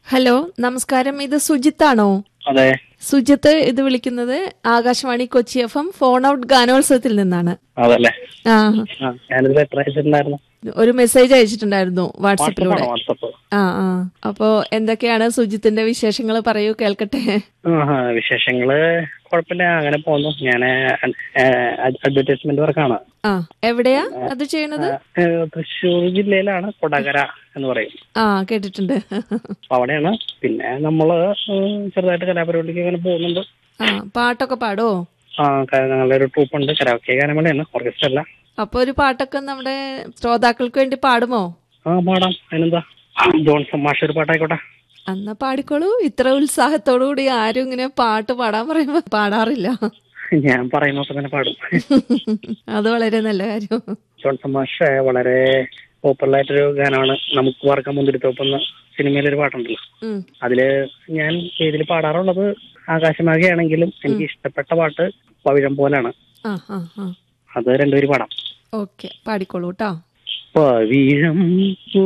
Hello നമസ്കാരം ഇത് സുജിത്താണോ അതെ സുജിത്ത് ഇത് വിളിക്കുന്നത് Akashvani Kochi F M phone out ഗാനോത്സവത്തിൽ നിന്നാണ് അതല്ലേ ആ ആ ഞാനിത് ലെറ്റർ അയച്ചിട്ടുണ്ടായിരുന്നു ഒരു മെസ്സേജ് അയച്ചിട്ടുണ്ടായിരുന്നു വാട്സപ്പിലൂടെ വാട്സപ്പാണോ വാട്സപ്പ് ആ ആ അപ്പോ എന്തൊക്കെയാണ് സുജിത്തിന്റെ വിശേഷങ്ങൾ പറയൂ കേൾക്കട്ടെ ആ വിശേഷങ്ങള് കുഴപ്പമില്ല അങ്ങനെ പോന്നു ഞാൻ അഡ്വർടൈസ്മെന്റ് വർക്കാണ് ആ എവിടെയാ അത് ചെയ്യണത് ഏ, തൃശ്ശൂർ ജില്ലയിലാണ് കൊടകര എന്ന് പറയും ആ കേട്ടിട്ടുണ്ട് അപ്പൊ അവിടെയാണ് പിന്നെ നമ്മള് ഉം, ചെറുതായിട്ട് കലാപരിപാടിക്ക് അങ്ങനെ പോകുന്നുണ്ട് ആ പാട്ടൊക്കെ പാടോ ആ ക- ഞങ്ങളുടെ ഒരു ട്രൂപ്പ് ഉണ്ട് കരാവക്കെ ഗാനമേളയാണ് ഓർക്കസ്ട്ര അല്ല അപ്പൊ ഒരു പാട്ടൊക്കെ നമ്മുടെ ശ്രോതാക്കൾക്ക് വേണ്ടി പാടുമോ ആ പാടാം അതിനെന്താ ജോൺസൺ മാഷ ഒരു പാട്ടായിക്കോട്ടെ അന്നാ പാടിക്കോളൂ ഇത്ര ഉത്സാഹത്തോടു കൂടി ആരും ഇങ്ങനെ പാട്ട് പാടാൻ പറയുമ്പോ പാടാറില്ല ഞാൻ പറയുന്നൊക്കെ തന്നെ പാടും അത് വളരെ നല്ല കാര്യം ജോൺസൺ മാഷ വളരെ പോപ്പുലർ ആയിട്ടൊരു ഗാനമാണ് നമുക്ക് വാർക്കാൻ മുന്തിരിത്തോപ്പ് എന്ന സിനിമയിലൊരു പാട്ടുണ്ടല്ലോ ഉം. അതില് ഞാൻ ഇതിൽ പാടാറുള്ളത് ആകാശമാകയാണെങ്കിലും എനിക്ക് ഇഷ്ടപ്പെട്ട പാട്ട് പവിഴം പോലാണ് ആ ആ ആ അത് രണ്ടുപേരും പാടാം ഓക്കെ പാടിക്കോളൂ കേട്ടോ പവിഴം പോ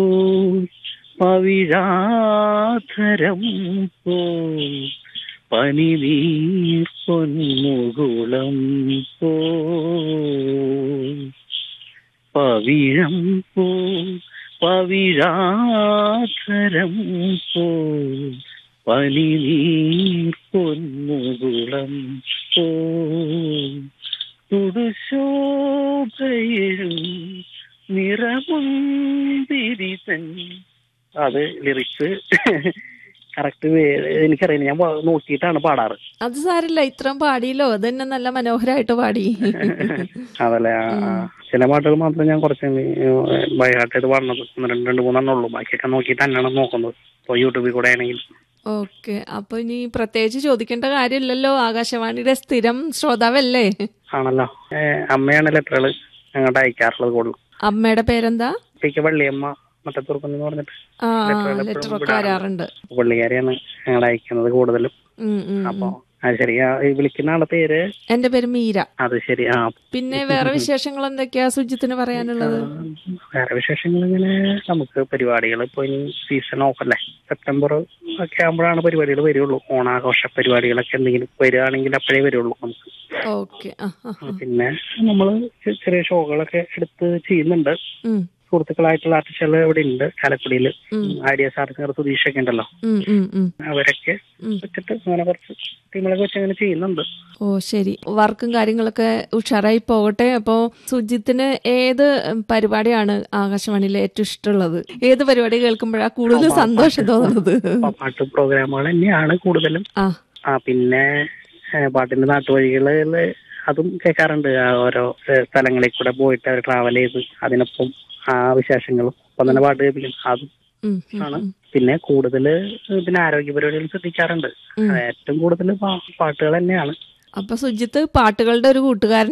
പവിഴാധരം പോ പനിനീർ പൊന്മുകുളം പോ പവിഴം പോ പവിഴാധരം പോ പനിനീർ പൊന്മുകുളം പോ തുടുശോഭയും നിറമുന്തിരിതൻ അത് ലിറിക്സ് കറക്റ്റ് എനിക്കറിയില്ല ഞാൻ പാ- നോക്കിയിട്ടാണ് പാടാറ് അത് സാരില്ല ഇത്രയും പാടിയല്ലോ അത് തന്നെ നല്ല മനോഹരമായിട്ട് പാടി അതല്ലേ ആ, ആ. ചില പാട്ടുകൾ മാത്രം ഞാൻ കുറച്ച് ബൈഹാർട്ട് ചെയ്ത് പാടുന്നത് ഒന്ന് രണ്ട് രണ്ട് മൂന്നെണ്ണം ഉള്ളൂ ബാക്കിയൊക്കെ നോക്കിയിട്ട് തന്നെയാണ് നോക്കുന്നത് ഇപ്പോൾ യൂട്യൂബിൽ കൂടെ ആണെങ്കിൽ ഓക്കെ അപ്പൊ ഇനി പ്രത്യേകിച്ച് ചോദിക്കേണ്ട കാര്യമില്ലല്ലോ ആകാശവാണിയുടെ സ്ഥിരം ശ്രോതാവല്ലേ ആണല്ലോ ഏ, അമ്മയാണ് ലെറ്ററുകൾ ഞങ്ങളുടെ അയക്കാറുള്ളത് കൂടുതൽ അമ്മയുടെ പേരെന്താ പിക്ക് വള്ളിയമ്മ മറ്റത്തൂർക്കെന്ന് പറഞ്ഞിട്ട് ആ ലെറ്ററുകൾ ലെറ്റർ എപ്പോഴും ഒക്കെ വരാറുണ്ട് പുള്ളിക്കാരിയാണ് ഞങ്ങൾ അയക്കുന്നത് കൂടുതലും ഉം, ഉം, അപ്പൊ ഉം. അത് ശരി ആ, ഈ വിളിക്കുന്ന ആളുടെ പേര് എന്റെ പേര് മീര അത് ശരി ആ പിന്നെ വേറെ വിശേഷങ്ങൾ എന്തൊക്കെയാ സുജിത്തിന് പറയാനുള്ളത് വേറെ വിശേഷങ്ങൾ ഇങ്ങനെ നമുക്ക് പരിപാടികൾ ഇപ്പൊ ഇനി സീസൺ ഓഫ് അല്ലേ സെപ്റ്റംബർ ഒക്കെ ആകുമ്പോഴാണ് പരിപാടികൾ വരുള്ളൂ ഓണാഘോഷ പരിപാടികളൊക്കെ എന്തെങ്കിലും വരികയാണെങ്കിൽ അപ്പോഴേ വരുള്ളൂ നമുക്ക് ഓക്കെ ആ ആ ആ. പിന്നെ നമ്മൾ ചെറിയ ഷോകളൊക്കെ എടുത്ത് ചെയ്യുന്നുണ്ട് ഉം, സുഹൃത്തുക്കളായിട്ടുള്ള ആർട്ടിസ്റ്റുകൾ ഇവിടെ ഉണ്ട് ചാലക്കുടിയിൽ ഉം. ഐഡിയസ് ആർട്ടിസ്റ്റ് സുധീഷൊക്കെ ഉണ്ടല്ലോ ഉം, ഉം, ഉം. അവരൊക്കെ ഉം. വെച്ചിട്ട് അങ്ങനെ കുറച്ച് ടീമുകളൊക്കെ വെച്ച് അങ്ങനെ ചെയ്യുന്നുണ്ട് ഓ ശരി വർക്കും കാര്യങ്ങളൊക്കെ ഉഷാറായി പോകട്ടെ അപ്പോ സുജിത്തിന് ഏത് പരിപാടിയാണ് ആകാശവാണിയിൽ ഏറ്റവും ഇഷ്ടമുള്ളത് ഏത് പരിപാടി കേൾക്കുമ്പോഴാ കൂടുതൽ സന്തോഷം തോന്നുന്നത് അപ്പൊ പാട്ട് പ്രോഗ്രാമുകൾ തന്നെയാണ് കൂടുതലും ആ ആ പിന്നെ ഏ, പാട്ടിന്റെ നാട്ടുവഴികളില് അതും കേൾക്കാറുണ്ട് ആ ഓരോ ഏ, സ്ഥലങ്ങളിൽ കൂടെ പോയിട്ട് അവർ ട്രാവൽ ചെയ്ത് അതിനൊപ്പം ആ വിശേഷങ്ങളും ഒപ്പം തന്നെ പാട്ട് കേൾപ്പിക്കും അതും ഉം, ഉം, ആണ് ഉം. പിന്നെ കൂടുതൽ പിന്നെ ആരോഗ്യ പരിപാടികൾ ശ്രദ്ധിക്കാറുണ്ട് ഉം. ഏറ്റവും കൂടുതൽ പാട്ടുകൾ തന്നെയാണ് അപ്പൊ സുജിത്ത് പാട്ടുകളുടെ ഒരു കൂട്ടുകാരൻ